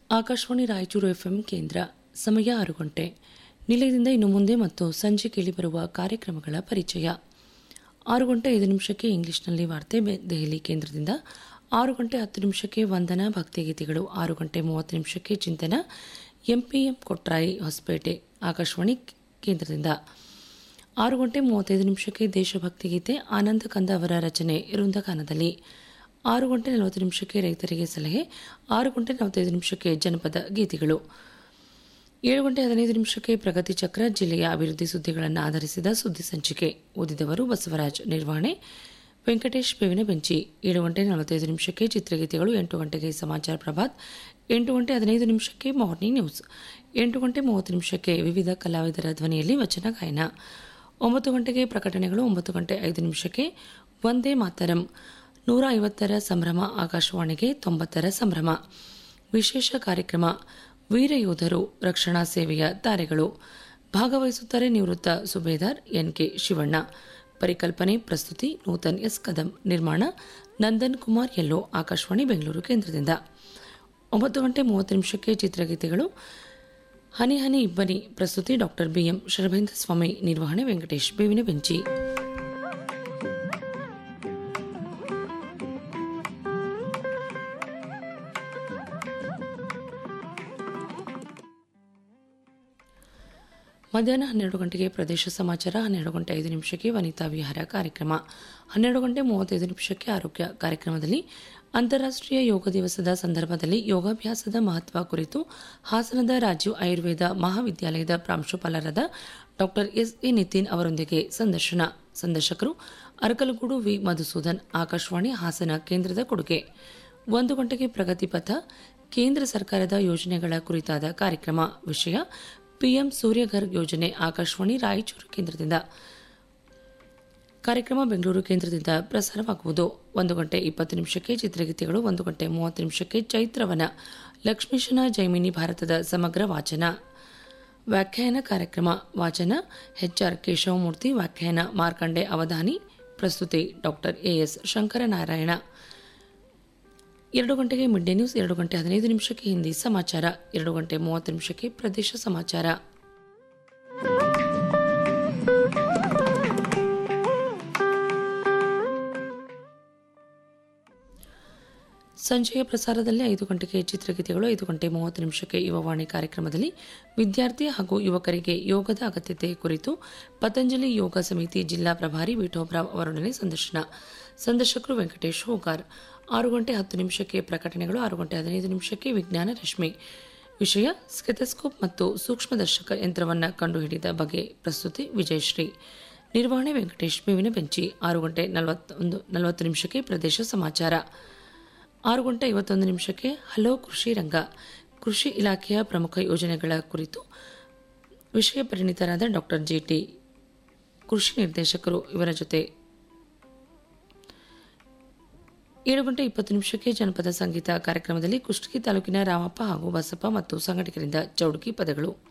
Akashvani Raichur FM ಕೇಂದ್ರ ಸಮಯ ಆರು ಗಂಟೆ ನಿಲಯದಿಂದ ಇನ್ನು ಮುಂದೆ ಮತ್ತು ಸಂಜೆ ಕೇಳಿಬರುವ ಕಾರ್ಯಕ್ರಮಗಳ ಪರಿಚಯ ಆರು ಗಂಟೆ ಐದು ನಿಮಿಷಕ್ಕೆ ಇಂಗ್ಲಿಷ್ನಲ್ಲಿ ವಾರ್ತೆ ಬೆ- ದೆಹಲಿ ಕೇಂದ್ರದಿಂದ ಆರು ಗಂಟೆ ಹತ್ತು ನಿಮಿಷಕ್ಕೆ ವಂದನಾ ಭಕ್ತಿಗೀತೆಗಳು ಆರು ಗಂಟೆ ಮೂವತ್ತು ನಿಮಿಷಕ್ಕೆ ಚಿಂತನ ಎಂಪಿಎಂ ಕೊಟ್ರಾಯಿ ಹೊಸಪೇಟೆ ಆಕಾಶವಾಣಿ ಕೇಂದ್ರದಿಂದ ಆರು ಗಂಟೆ ಮೂವತ್ತೈದು ನಿಮಿಷಕ್ಕೆ ದೇಶಭಕ್ತಿ ಗೀತೆ ಆನಂದ ಕಂದ ಅವರ ರಚನೆ ವೃಂದಗಾನದಲ್ಲಿ ಆರು ಗಂಟೆ ನಲವತ್ತು ನಿಮಿಷಕ್ಕೆ ರೈತರಿಗೆ ಸಲಹೆ ಆರು ಗಂಟೆ ನಲವತ್ತೈದು ನಿಮಿಷಕ್ಕೆ ಜನಪದ ಗೀತೆಗಳು ಏಳು ಗಂಟೆ ಹದಿನೈದು ನಿಮಿಷಕ್ಕೆ ಪ್ರಗತಿ ಚಕ್ರ ಜಿಲ್ಲೆಯ ಅಭಿವೃದ್ಧಿ ಸುದ್ದಿಗಳನ್ನು ಆಧರಿಸಿದ ಸುದ್ದಿ ಸಂಚಿಕೆ ಓದಿದವರು ಬಸವರಾಜ್ ನಿರ್ವಹಣೆ ವೆಂಕಟೇಶ್ ಬೇವಿನ ಬೆಂಚಿ ಏಳು ಗಂಟೆ ನಲವತ್ತೈದು ನಿಮಿಷಕ್ಕೆ ಚಿತ್ರಗೀತೆಗಳು ಎಂಟು ಗಂಟೆಗೆ ಸಮಾಚಾರ ಪ್ರಭಾತ್ ಎಂಟು ಗಂಟೆ ಹದಿನೈದು ನಿಮಿಷಕ್ಕೆ ಮಾರ್ನಿಂಗ್ ನ್ಯೂಸ್ ಎಂಟು ಗಂಟೆ ಮೂವತ್ತು ನಿಮಿಷಕ್ಕೆ ವಿವಿಧ ಕಲಾವಿದರ ಧ್ವನಿಯಲ್ಲಿ ವಚನ ಗಾಯನ ಒಂಬತ್ತು ಗಂಟೆಗೆ ಪ್ರಕಟಣೆಗಳು ಒಂಬತ್ತು ಗಂಟೆ ಐದು ನಿಮಿಷಕ್ಕೆ ಒಂದೇ ಮಾತರಂ ನೂರ ಐವತ್ತರ ಸಂಭ್ರಮ ಆಕಾಶವಾಣಿಗೆ ತೊಂಬತ್ತರ ಸಂಭ್ರಮ ವಿಶೇಷ ಕಾರ್ಯಕ್ರಮ ವೀರ ಯೋಧರು ರಕ್ಷಣಾ ಸೇವೆಯ ತಾರೆಗಳು ಭಾಗವಹಿಸುತ್ತಾರೆ ನಿವೃತ್ತ ಸುಬೇದಾರ್ ಎನ್ಕೆ ಶಿವಣ್ಣ ಪರಿಕಲ್ಪನೆ ಪ್ರಸ್ತುತಿ ನೂತನ್ ಎಸ್ ಕದಂ ನಿರ್ಮಾಣ ನಂದನ್ ಕುಮಾರ್ ಯಲ್ಲೋ ಆಕಾಶವಾಣಿ ಬೆಂಗಳೂರು ಕೇಂದ್ರದಿಂದ ಒಂಬತ್ತು ಗಂಟೆ ಮೂವತ್ತು ನಿಮಿಷಕ್ಕೆ ಚಿತ್ರಗೀತೆಗಳು ಹನಿ ಹನಿ ಇಬ್ಬನಿ ಪ್ರಸ್ತುತಿ ಡಾಕ್ಟರ್ ಬಿಎಂ ಶರಭೇಂದ್ರ ಸ್ವಾಮಿ ನಿರ್ವಹಣೆ ವೆಂಕಟೇಶ್ ಬೇವಿನ ಬೆಂಚಿ ಮಧ್ಯಾಹ್ನ ಹನ್ನೆರಡು ಗಂಟೆಗೆ ಪ್ರದೇಶ ಸಮಾಚಾರ ಹನ್ನೆರಡು ಗಂಟೆ ಐದು ನಿಮಿಷಕ್ಕೆ ವನಿತಾ ವಿಹಾರ ಕಾರ್ಯಕ್ರಮ ಹನ್ನೆರಡು ಗಂಟೆ ಮೂವತ್ತೈದು ನಿಮಿಷಕ್ಕೆ ಆರೋಗ್ಯ ಕಾರ್ಯಕ್ರಮದಲ್ಲಿ ಅಂತಾರಾಷ್ಟ್ರೀಯ ಯೋಗ ದಿವಸದ ಸಂದರ್ಭದಲ್ಲಿ ಯೋಗಾಭ್ಯಾಸದ ಮಹತ್ವ ಕುರಿತು ಹಾಸನದ ರಾಜೀವ್ ಆಯುರ್ವೇದ ಮಹಾವಿದ್ಯಾಲಯದ ಪ್ರಾಂಶುಪಾಲರಾದ ಡಾಕ್ಟರ್ ಎಸ್ ಎ ನಿತಿನ್ ಅವರೊಂದಿಗೆ ಸಂದರ್ಶನ ಸಂದರ್ಶಕರು ಅರಕಲಗೂಡು ವಿ ಮಧುಸೂದನ್ ಆಕಾಶವಾಣಿ ಹಾಸನ ಕೇಂದ್ರದ ಕೊಡುಗೆ ಒಂದು ಗಂಟೆಗೆ ಪ್ರಗತಿ ಪಥ ಕೇಂದ್ರ ಸರ್ಕಾರದ ಯೋಜನೆಗಳ ಕುರಿತಾದ ಕಾರ್ಯಕ್ರಮ ವಿಷಯ ಪಿಎಂ ಸೂರ್ಯಘರ್ ಯೋಜನೆ ಆಕಾಶವಾಣಿ ರಾಯಚೂರು ಕೇಂದ್ರದಿಂದ ಕಾರ್ಯಕ್ರಮ ಬೆಂಗಳೂರು ಕೇಂದ್ರದಿಂದ ಪ್ರಸಾರವಾಗುವುದು ಒಂದು ಗಂಟೆ ಇಪ್ಪತ್ತು ನಿಮಿಷಕ್ಕೆ ಚಿತ್ರಗೀತೆಗಳು ಒಂದು ಗಂಟೆ ಮೂವತ್ತು ನಿಮಿಷಕ್ಕೆ ಚೈತ್ರವನ ಲಕ್ಷ್ಮೀಶನ ಜೈಮಿನಿ ಭಾರತದ ಸಮಗ್ರ ವಾಚನ ವ್ಯಾಖ್ಯಾನ ಕಾರ್ಯಕ್ರಮ ವಾಚನ ಎಚ್ಆರ್ ಕೇಶವಮೂರ್ತಿ ವ್ಯಾಖ್ಯಾನ ಮಾರ್ಕಂಡೆ ಅವಧಾನಿ ಪ್ರಸ್ತುತಿ ಡಾಕ್ಟರ್ ಎಎಸ್ ಶಂಕರನಾರಾಯಣ ಎರಡು ಗಂಟೆಗೆ ಮಿಡ್ ಡೇ ನ್ಯೂಸ್ ಎರಡು ಗಂಟೆ ಹದಿನೈದು ನಿಮಿಷಕ್ಕೆ ಹಿಂದಿ ಸಮಾಚಾರ ಎರಡು ಗಂಟೆ ಮೂವತ್ತು ನಿಮಿಷಕ್ಕೆ ಪ್ರದೇಶ ಸಮಾಚಾರ ಸಂಜೆಯ ಪ್ರಸಾರದಲ್ಲಿ ಐದು ಗಂಟೆಗೆ ಚಿತ್ರಗೀತೆಗಳು ಐದು ಗಂಟೆ ಮೂವತ್ತು ನಿಮಿಷಕ್ಕೆ ಯುವವಾಣಿ ಕಾರ್ಯಕ್ರಮದಲ್ಲಿ ವಿದ್ಯಾರ್ಥಿ ಹಾಗೂ ಯುವಕರಿಗೆ ಯೋಗದ ಅಗತ್ಯತೆ ಕುರಿತು ಪತಂಜಲಿ ಯೋಗ ಸಮಿತಿ ಜಿಲ್ಲಾ ಪ್ರಭಾರಿ ವಿಠೋಬ್ರಾವ್ ಅವರೊಡನೆ ಸಂದರ್ಶನ ಸಂದರ್ಶಕರು ವೆಂಕಟೇಶ್ ಹೋಗಾರ್ ಆರು ಗಂಟೆ ಹತ್ತು ನಿಮಿಷಕ್ಕೆ ಪ್ರಕಟಣೆಗಳು ಆರು ಗಂಟೆ ಹದಿನೈದು ನಿಮಿಷಕ್ಕೆ ವಿಜ್ಞಾನ ರಶ್ಮಿ ವಿಷಯ ಸ್ಕೆಥಸ್ಕೋಪ್ ಮತ್ತು ಸೂಕ್ಷ್ಮದರ್ಶಕ ಯಂತ್ರವನ್ನು ಕಂಡುಹಿಡಿದ ಬಗ್ಗೆ ಪ್ರಸ್ತುತಿ ವಿಜಯಶ್ರೀ ನಿರ್ವಹಣೆ ವೆಂಕಟೇಶ್ ಮೇವಿನ ಬೆಂಚಿ ಆರು ಗಂಟೆ ನಲವತ್ತೊಂದು ನಲವತ್ತು ನಿಮಿಷಕ್ಕೆ ಪ್ರದೇಶ ಸಮಾಚಾರ ಆರು ಗಂಟೆ ಐವತ್ತೊಂದು ನಿಮಿಷಕ್ಕೆ ಹಲೋ ಕೃಷಿ ರಂಗ ಕೃಷಿ ಇಲಾಖೆಯ ಪ್ರಮುಖ ಯೋಜನೆಗಳ ಕುರಿತು ವಿಷಯ ಪರಿಣಿತರಾದ ಡಾಕ್ಟರ್ ಜೆಟಿ ಕೃಷಿ ನಿರ್ದೇಶಕರು ಇವರ ಜೊತೆ ಏಳು ಗಂಟೆ ಇಪ್ಪತ್ತು ನಿಮಿಷಕ್ಕೆ ಜನಪದ ಸಂಗೀತ ಕಾರ್ಯಕ್ರಮದಲ್ಲಿ ಕುಷ್ಟಗಿ ತಾಲೂಕಿನ ರಾಮಪ್ಪ ಹಾಗೂ ಬಸಪ್ಪ ಮತ್ತು ಸಂಘಟಕರಿಂದ ಚೌಡುಕಿ ಪದಗಳು